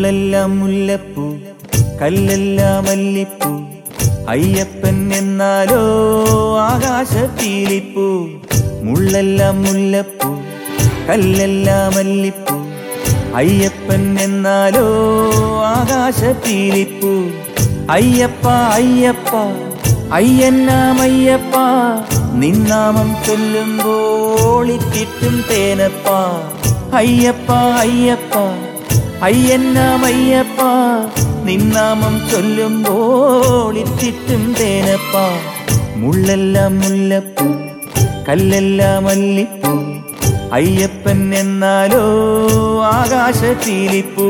മുള്ളെല്ലാം മുല്ലപ്പൂ കല്ലെല്ലാം മല്ലിപ്പൂ അയ്യപ്പൻ എന്നാലോ ആകാശ പീലിപ്പൂ മുള്ളെല്ലാം മുല്ലപ്പൂ കല്ലെല്ലാം മല്ലിപ്പൂ അയ്യപ്പൻ എന്നാലോ ആകാശ പീലിപ്പൂ അയ്യപ്പ അയ്യപ്പ അയ്യന്നാമയ്യപ്പ നിന്നാമം ചൊല്ലുമ്പോൾ ഇറ്റിറ്റും തേനപ്പ അയ്യപ്പ അയ്യപ്പ അയ്യന്നാമയ്യപ്പ നിന്നാമം ചൊല്ലുമ്പോൾ ഇറ്റിറ്റും തേനപ്പ മുള്ളെല്ലാം മുല്ലപ്പൂ കല്ലെല്ലാം മല്ലിപ്പൂ അയ്യപ്പൻ എന്നാലോ ആകാശ ചീലിപ്പൂ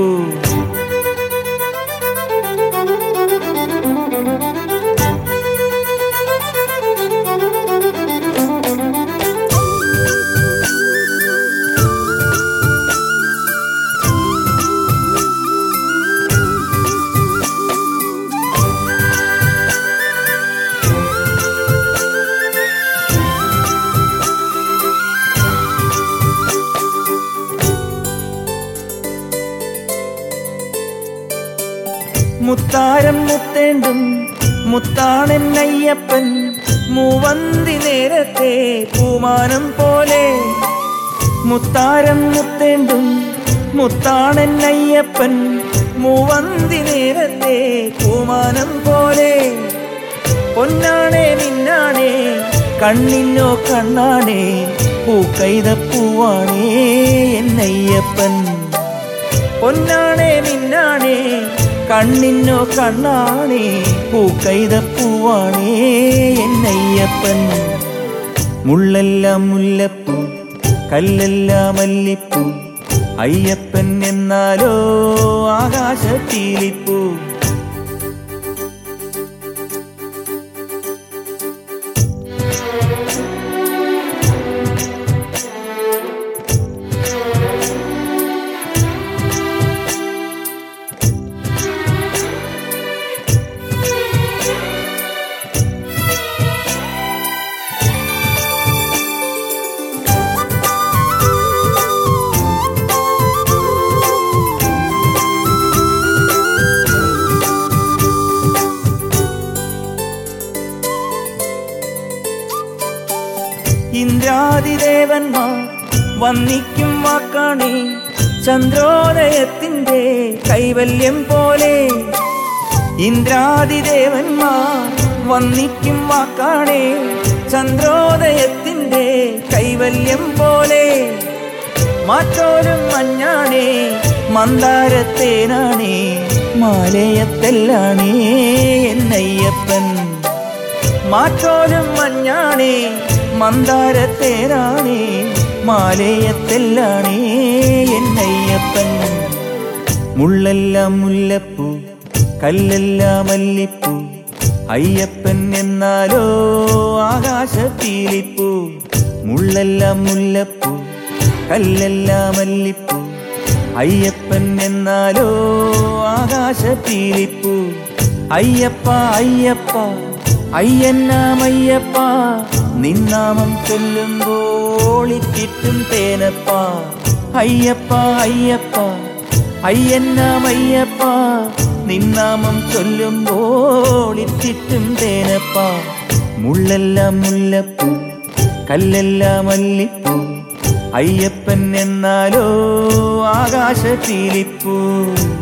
മുത്താരം മുത്തേണ്ടും മുത്താണൻ അയ്യപ്പൻ മൂവന്തി നേരത്തെ പൂമാനം പോലെ മുത്താരം മുത്തേണ്ടും മുത്താണൻ അയ്യപ്പൻ മൂവന്തി നേരത്തെ പൂമാനം പോലെ പൊന്നാണേ മിന്നാണേ കണ്ണിനോ കണ്ണാണേ പൂക്കൈതപ്പൂവാണേ എന്നയ്യപ്പൻ പൊന്നാണേ മിന്നാണേ കണ്ണിനോ കണ്ണാണേ പൂക്കൈതപ്പൂവാണേ എന്നയ്യപ്പൻ മുള്ളെല്ലാം മുല്ലപ്പൂ കല്ലെല്ലാം മല്ലിപ്പൂ അയ്യപ്പൻ എന്നാലോ ആകാശ പീലിപ്പൂ ഇന്ദ്രാതിദേവന്മാർ വന്നിക്കും വാക്കാണേ ചന്ദ്രോദയത്തിന്റെ കൈവല്യം പോലെ ഇന്ദ്രാതിദേവന്മാർ വന്നിക്കും വാക്കാണേ ചന്ദ്രോദയത്തിന്റെ കൈവല്യം പോലെ മാറ്റോരും മഞ്ഞാണേ മന്ദാരത്തേനാണേ മാലയത്തെല്ലാണേ എന്നയ്യപ്പൻ മാറ്റോലും മഞ്ഞാണേ മന്ദാരത്തേനാണേ മാലയത്തെല്ലാണേ എന്നയ്യപ്പൻ മുള്ളെല്ലാം മുല്ലപ്പൂ കല്ലെല്ലാം മല്ലിപ്പൂ അയ്യപ്പൻ എന്നാലോ ആകാശ പീലിപ്പൂ മുള്ളെല്ലാം മുല്ലപ്പൂ കല്ലെല്ലാം മല്ലിപ്പൂ അയ്യപ്പൻ എന്നാലോ ആകാശ പീലിപ്പൂ അയ്യപ്പ അയ്യപ്പ അയ്യന്നാമയ്യപ്പ നിന്നാമം ചൊല്ലുമ്പോൾ ഇറ്റിറ്റും തേനപ്പ അയ്യപ്പ അയ്യപ്പ അയ്യന്നാമയ്യപ്പ നിന്നാമം ചൊല്ലുമ്പോൾ ഇറ്റിറ്റും തേനപ്പ മുള്ളെല്ലാം മുല്ലപ്പൂ കല്ലെല്ലാം മല്ലിപ്പൂ അയ്യപ്പൻ എന്നാലോ ആകാശ തീലിപ്പൂ